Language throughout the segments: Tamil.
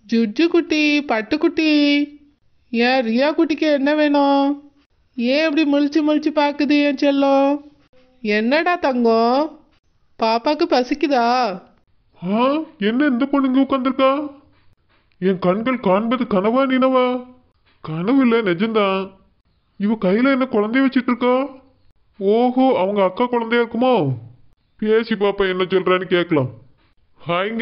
ஜுஜு குட்டி பட்டுக்குட்டி ஏன் ரியா குட்டிக்கு என்ன வேணும் ஏன் இப்படி முழிச்சு முழிச்சு பார்க்குது என் செல்லம் என்னடா தங்கம் பாப்பாக்கு பசிக்குதா ஆ என்ன இந்த பொண்ணு இங்க உட்காந்துருக்கா என் கண்கள் காண்பது கனவா நினவா கனவு இல்ல நிஜம்தான் இவ கையில என்ன குழந்தைய வச்சிட்டு இருக்கா ஓஹோ அவங்க அக்கா குழந்தையா இருக்குமோ பேசி பாப்பா என்ன சொல்றான்னு கேட்கலாம் ஹாய்ங்க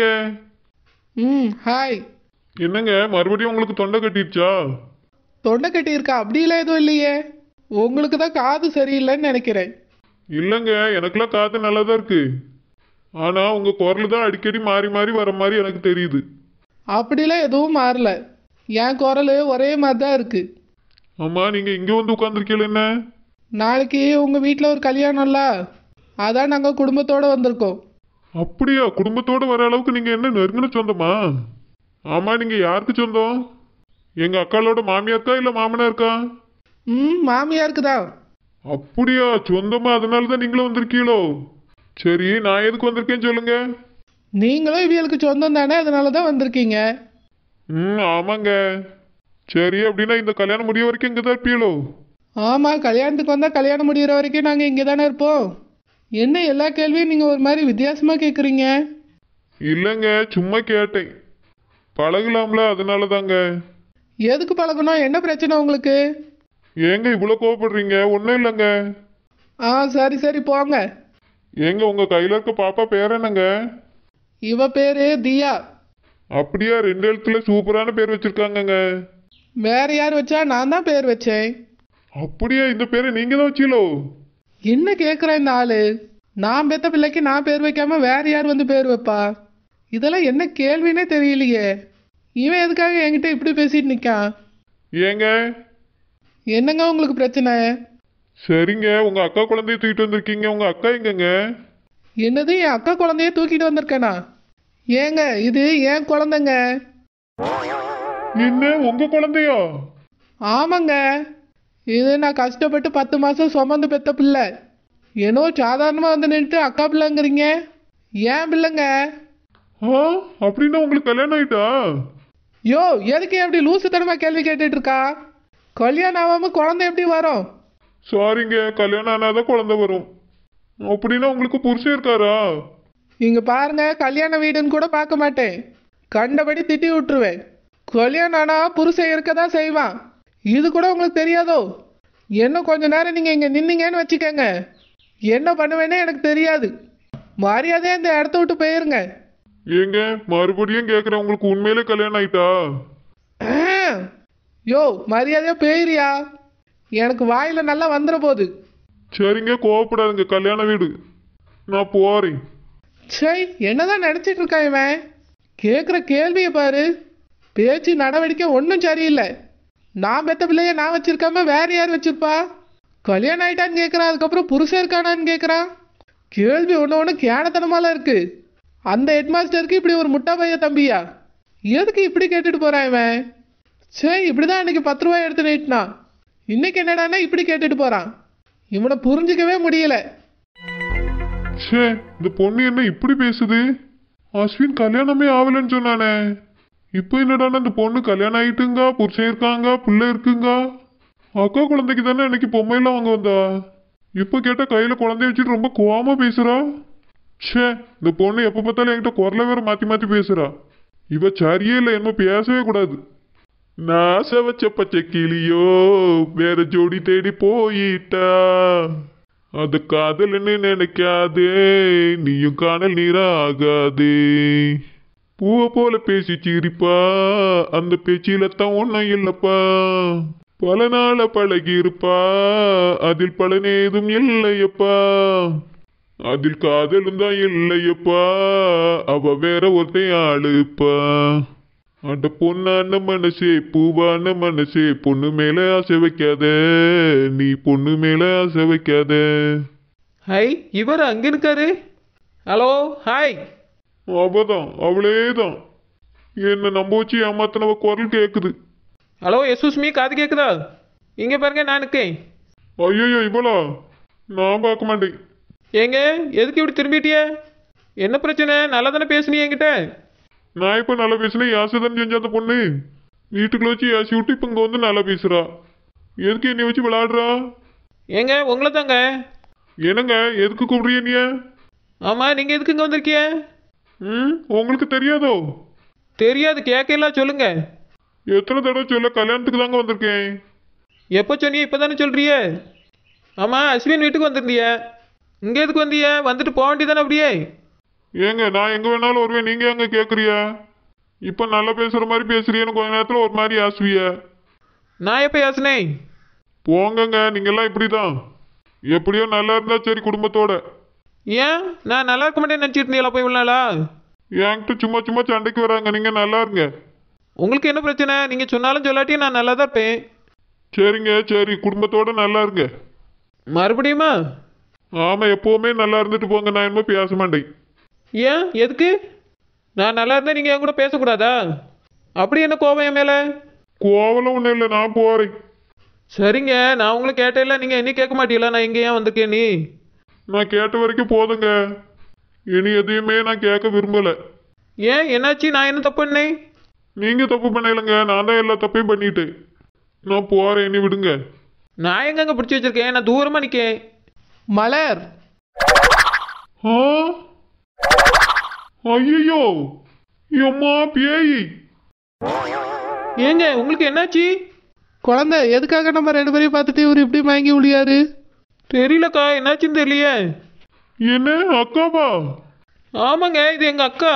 ம் ஹாய் என்னங்க மறுபடியும் உங்களுக்கு தொண்டை கட்டிடுச்சா தொண்டை கட்டியிருக்கா அப்படிலாம் எதுவும் இல்லையே உங்களுக்கு தான் காது சரியில்லைன்னு நினைக்கிறேன் இல்லைங்க எனக்கெல்லாம் காத்து நல்லா தான் இருக்கு ஆனா உங்க குரல் தான் அடிக்கடி மாறி மாறி வர மாதிரி எனக்கு தெரியுது அப்படிலாம் எதுவும் மாறல என் குரல் ஒரே மாதிரி தான் இருக்கு அம்மா நீங்க இங்க வந்து உட்காந்துருக்கீங்க என்ன நாளைக்கு உங்கள் வீட்டில் ஒரு கல்யாணம்ல அதான் நாங்கள் குடும்பத்தோடு வந்திருக்கோம் அப்படியா குடும்பத்தோட வர அளவுக்கு நீங்க என்ன நெருங்கின சொந்தமா ஆமா நீங்க யாருக்கு சொந்தம் எங்க அக்காளோட மாமியாருக்கா இல்ல மாமனாருக்கா ம் மாமியாருக்கு தான் அப்படியா சொந்தமா அதனால தான் நீங்களும் வந்திருக்கீங்களோ சரி நான் எதுக்கு வந்திருக்கேன்னு சொல்லுங்க நீங்களும் இவியலுக்கு சொந்தம் தானே அதனால தான் வந்திருக்கீங்க ம் ஆமாங்க சரி அப்படின்னா இந்த கல்யாணம் முடிய வரைக்கும் இங்கே தான் இருப்பீங்களோ ஆமாம் கல்யாணத்துக்கு வந்தால் கல்யாணம் முடிகிற வரைக்கும் நாங்கள் இங்கே தானே இருப்போம் என்ன எல்லா கேள்வியும் நீங்கள் ஒரு மாதிரி வித்தியாசமாக கேட்குறீங்க இல்லைங்க சும்மா கேட்டேன் பழகலாம்ல அதனால தாங்க எதுக்கு பழகணும் என்ன பிரச்சனை உங்களுக்கு ஏங்க இவ்வளோ கோவப்படுறீங்க ஒன்றும் இல்லைங்க ஆ சரி சரி போங்க ஏங்க உங்கள் கையில் இருக்க பாப்பா பேர் என்னங்க இவ பேர் தியா அப்படியா ரெண்டு எழுத்துல சூப்பரான பேர் வச்சிருக்காங்கங்க வேற யார் வச்சா நான் தான் பேர் வச்சேன் அப்படியா இந்த பேரை நீங்க தான் வச்சீங்களோ என்ன கேட்குறேன் இந்த ஆளு நான் பெத்த பிள்ளைக்கு நான் பேர் வைக்காம வேற யார் வந்து பேர் வைப்பா இதெல்லாம் என்ன கேள்வினே தெரியலையே இவன் எதுக்காக என்கிட்ட இப்படி பேசிட்டு நிற்கான் ஏங்க என்னங்க உங்களுக்கு பிரச்சனை சரிங்க உங்க அக்கா குழந்தைய தூக்கிட்டு வந்திருக்கீங்க உங்க அக்கா எங்கங்க என்னது என் அக்கா குழந்தைய தூக்கிட்டு வந்திருக்கேனா ஏங்க இது என் குழந்தைங்க என்ன உங்க குழந்தையா ஆமாங்க இது நான் கஷ்டப்பட்டு பத்து மாதம் சுமந்து பெத்த பிள்ளை ஏனோ சாதாரணமாக வந்து நின்றுட்டு அக்கா பிள்ளைங்கிறீங்க ஏன் பிள்ளைங்க ஆ அப்படின்னா உங்களுக்கு கல்யாணம் ஆயிட்டா யோ எதுக்கு எப்படி லூசுத்தனமாக கேள்வி கேட்டுட்டு இருக்கா கல்யாணம் ஆகாமல் குழந்தை எப்படி வரும் சாரிங்க கல்யாணம் ஆனாதான் குழந்தை வரும் அப்படின்னா உங்களுக்கு புருஷன் இருக்காரா இங்கே பாருங்க கல்யாண வீடுன்னு கூட பார்க்க மாட்டேன் கண்டபடி திட்டி விட்டுருவேன் கல்யாணம் ஆனால் புருஷன் இருக்க தான் செய்வான் இது கூட உங்களுக்கு தெரியாதோ இன்னும் கொஞ்ச நேரம் நீங்கள் இங்கே நின்னீங்கன்னு வச்சுக்கோங்க என்ன பண்ணுவேனே எனக்கு தெரியாது மரியாதையாக இந்த இடத்த விட்டு போயிருங்க ஏங்க மறுபடியும் கேட்குறேன் உங்களுக்கு உண்மையிலே கல்யாணம் ஆயிட்டா ஆஹ். யோ மரியாதையாக போயிரியா எனக்கு வாயில் நல்லா வந்துட போகுது சரிங்க கோவப்படாதுங்க கல்யாண வீடு நான் போறேன் சை என்னதான் நினச்சிட்டு இருக்கான் இவன் கேட்குற கேள்வியை பாரு பேச்சு நடவடிக்கை ஒன்றும் சரியில்லை நான் பெத்த பிள்ளைய நான் வச்சிருக்காம வேற யார் வச்சிருப்பா கல்யாணம் ஆயிட்டான்னு கேட்குறான் அதுக்கப்புறம் புருஷன் இருக்கானான்னு கேட்குறான் கேள்வி ஒன்று ஒன்று கேனத்தனமாலாம் இருக்கு அந்த ஹெட்மாஸ்டருக்கு இப்படி ஒரு முட்டா பைய தம்பியா எதுக்கு இப்படி கேட்டுட்டு போறான் இவன் சரி இப்படிதான் அன்னைக்கு பத்து ரூபாய் எடுத்து நீட்டினான் இன்னைக்கு என்னடான்னா இப்படி கேட்டுட்டு போறான் இவனை புரிஞ்சிக்கவே முடியல ச்சே இந்த பொண்ணு என்ன இப்படி பேசுது அஸ்வின் கல்யாணமே ஆகலன்னு சொன்னானே இப்போ என்னடான்னா இந்த பொண்ணு கல்யாணம் ஆயிட்டுங்க புருஷன் இருக்காங்க பிள்ளை இருக்குங்க அக்கா குழந்தைக்கு தானே இன்னைக்கு பொம்மையெல்லாம் வாங்க வந்தா இப்போ கேட்டால் கையில் குழந்தைய வச்சுட்டு ரொம்ப கோவமா பேசுறா ச்சே இந்த பொண்ணு எப்போ பார்த்தாலும் என்கிட்ட குரலை வேற மாற்றி மாற்றி பேசுறா இவ சரியே இல்லை என்ன பேசவே கூடாது நாச வச்ச பச்சை கிளியோ வேற ஜோடி தேடி போயிட்டா அது காதல்னு நினைக்காதே நீயும் காணல் நீராகாதே பூவை போல பேசி சிரிப்பா அந்த பேச்சில தான் ஒன்றும் இல்லப்பா பல நாள பழகி இருப்பா அதில் பலனேதும் இல்லையப்பா அதில் காதலும் தான் இல்லையப்பா அவ வேற ஒருத்தையும் ஆளுப்பா அட பொண்ணான மனசே பூவான மனசே பொண்ணு மேல ஆசை வைக்காத நீ பொண்ணு மேல ஆசை வைக்காத ஹை இவர் அங்கே இருக்காரு ஹலோ ஹாய் அவதான் அவளே தான் என்ன நம்ப வச்சு ஏமாத்தினவ குரல் கேக்குது ஹலோ எஸ்யூஸ் மீ காது கேட்குதா இங்கே பாருங்க நான் இருக்கேன் ஐயோ இவளா நான் பார்க்க மாட்டேன் ஏங்க எதுக்கு இப்படி திரும்பிட்டிய என்ன பிரச்சனை நல்லா தானே பேசுனீ என்கிட்ட நான் இப்போ நல்லா பேசினேன் யாசை தானே செஞ்ச அந்த பொண்ணு வீட்டுக்குள்ள வச்சு ஏசி விட்டு இப்போ இங்கே வந்து நல்லா பேசுறா எதுக்கு என்னை வச்சு விளையாடுறா ஏங்க உங்களை தாங்க என்னங்க எதுக்கு கூப்பிடுறிய நீ ஆமாம் நீங்கள் எதுக்கு இங்கே வந்திருக்கிய ம் உங்களுக்கு தெரியாதோ தெரியாது கேட்கலாம் சொல்லுங்க எத்தனை தடவை சொல்ல கல்யாணத்துக்கு தாங்க வந்திருக்கேன் எப்போ சொன்னீங்க இப்போ தானே சொல்கிறிய ஆமாம் அஸ்வின் வீட்டுக்கு வந்திருந்திய இங்கே எதுக்கு வந்திய வந்துட்டு போக வேண்டியதானே அப்படியே ஏங்க நான் எங்க வேணாலும் வருவேன் நீங்க எங்க கேக்குறிய இப்ப நல்லா பேசுற மாதிரி பேசுறீன்னு கொஞ்ச நேரத்துல ஒரு மாதிரி ஆசுவிய நான் எப்போ யாசினேன் போங்கங்க நீங்க எல்லாம் இப்படிதான் எப்படியோ நல்லா இருந்தா சரி குடும்பத்தோட ஏன் நான் நல்லா இருக்க மாட்டேன்னு நினச்சிட்டு இருந்தீங்களா போய் இவ்வளோ நாளா என்கிட்ட சும்மா சும்மா சண்டைக்கு வராங்க நீங்க நல்லா இருங்க உங்களுக்கு என்ன பிரச்சனை நீங்கள் சொன்னாலும் சொல்லாட்டியும் நான் நல்லா தான் இருப்பேன் சரிங்க சரி குடும்பத்தோட நல்லா இருங்க மறுபடியுமா ஆமா எப்பவுமே நல்லா இருந்துட்டு போங்க நான் என்னமோ பேச மாட்டேன் ஏன் எதுக்கு நான் நல்லா இருந்தால் நீங்கள் என் கூட பேசக்கூடாதா அப்படி என்ன கோபம் என் மேலே கோவலம் ஒன்றும் இல்லை நான் போறேன் சரிங்க நான் உங்களை கேட்டேல நீங்கள் என்ன கேட்க மாட்டீங்களா நான் இங்கே ஏன் வந்திருக்கேன் நீ நான் கேட்ட வரைக்கும் போதுங்க இனி எதையுமே நான் கேட்க விரும்பல ஏன் என்னாச்சு நான் என்ன தப்பு பண்ணேன் நீங்க தப்பு பண்ணலைங்க நான் தான் எல்லா தப்பையும் பண்ணிட்டேன் நான் போறேன் இனி விடுங்க நான் எங்கங்க பிடிச்சி வச்சிருக்கேன் நான் தூரமாக நிற்கேன் மலர் ஆ ஐயோ எம்மா பேய் ஏங்க உங்களுக்கு என்னாச்சு குழந்தை எதுக்காக நம்ம ரெண்டு பேரையும் பார்த்துட்டு இவர் இப்படி மயங்கி விழியாரு தெரியலக்கா என்னாச்சுன்னு தெரியலையே என்ன அக்காவா ஆமாங்க இது எங்கள் அக்கா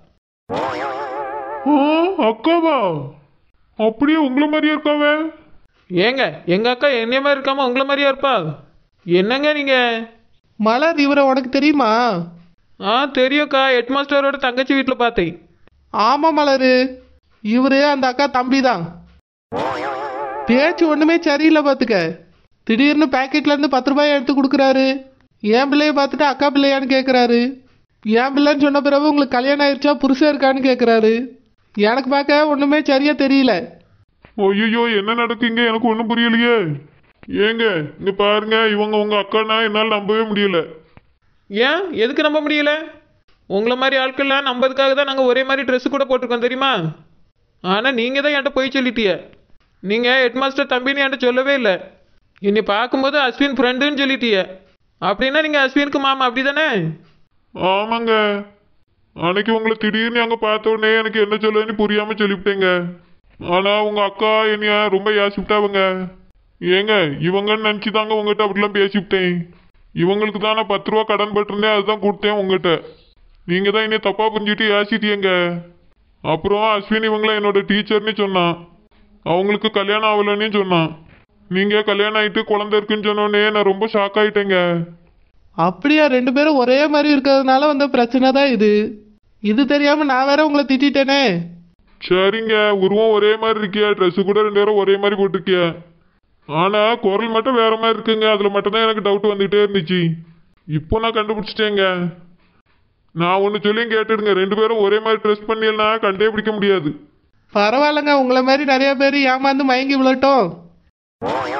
ஆ அக்காவா அப்படியே உங்களை மாதிரியே இருக்காவ ஏங்க எங்கள் அக்கா என்னைய மாதிரி இருக்காம உங்களை மாதிரியா இருப்பா என்னங்க நீங்கள் மலர் இவரை உனக்கு தெரியுமா ஆ தெரியும்க்கா ஹெட் மாஸ்டரோட தங்கச்சி வீட்டில் பார்த்தேன் ஆமாம் மலரு இவரு அந்த அக்கா தம்பி தான் பேச்சு ஒன்றுமே சரியில்லை பார்த்துக்க திடீர்னு பாக்கெட்ல இருந்து பத்து ரூபாய் எடுத்து கொடுக்குறாரு என் பிள்ளைய பார்த்துட்டு அக்கா பிள்ளையான்னு கேட்குறாரு என் பிள்ளைன்னு சொன்ன பிறகு உங்களுக்கு கல்யாணம் ஆயிடுச்சா புருஷன் இருக்கான்னு கேட்குறாரு எனக்கு பார்க்க ஒன்றுமே சரியா தெரியல ஐயோ என்ன நடக்குங்க எனக்கு ஒன்றும் புரியலையே ஏங்க இங்க பாருங்க இவங்க உங்க அக்கானா என்னால் நம்பவே முடியல ஏன் எதுக்கு நம்ப முடியல உங்களை மாதிரி ஆட்கள்லாம் நம்பதுக்காக தான் நாங்கள் ஒரே மாதிரி ட்ரெஸ் கூட போட்டிருக்கோம் தெரியுமா ஆனால் நீங்கள் தான் என்கிட்ட போய் சொல்லிட்டிய நீங்கள் ஹெட் மாஸ்டர் தம்பின்னு என்கிட்ட சொல்லவே இல்லை இன்னை பார்க்கும்போது அஸ்வின் ஃப்ரெண்டுன்னு சொல்லிட்டிய அப்படின்னா நீங்கள் அஸ்வினுக்கு மாமா அப்படி தானே ஆமாங்க அன்னைக்கு உங்களை திடீர்னு அங்க பார்த்த உடனே எனக்கு என்ன சொல்லுன்னு புரியாம சொல்லிவிட்டேங்க ஆனா உங்க அக்கா என்னைய ரொம்ப யாசிவிட்டாவங்க ஏங்க இவங்கன்னு நினைச்சுதாங்க உங்ககிட்ட அப்படிலாம் பேசிவிட்டேன் இவங்களுக்கு தான் நான் பத்து ரூபா கடன் பட்டிருந்தேன் அதுதான் கொடுத்தேன் உங்ககிட்ட நீங்க தான் என்னை தப்பா புரிஞ்சுட்டு ஏசிட்டீங்க அப்புறம் அஸ்வின் இவங்கள என்னோட டீச்சர்னு சொன்னான் அவங்களுக்கு கல்யாணம் ஆகலன்னு சொன்னான் நீங்க கல்யாணம் ஆயிட்டு குழந்தை இருக்குன்னு சொன்னோடனே நான் ரொம்ப ஷாக் ஆயிட்டேங்க அப்படியா ரெண்டு பேரும் ஒரே மாதிரி இருக்கிறதுனால வந்த பிரச்சனை தான் இது இது தெரியாம நான் வேற உங்களை திட்டிட்டேனே சரிங்க உருவம் ஒரே மாதிரி இருக்கியா ட்ரெஸ் கூட ரெண்டு பேரும் ஒரே மாதிரி போட்டிருக்கிய ஆனா குரல் மட்டும் வேற மாதிரி இருக்குங்க அதுல மட்டும் தான் எனக்கு டவுட் வந்துகிட்டே இருந்துச்சு இப்போ நான் கண்டுபிடிச்சிட்டேங்க நான் ஒன்று சொல்லியும் கேட்டுடுங்க ரெண்டு பேரும் ஒரே மாதிரி ட்ரெஸ் பண்ணியல்னா கண்டே பிடிக்க முடியாது பரவாயில்லைங்க உங்களை மாதிரி நிறைய பேர் ஏமாந்து மயங்கி விழட்டும்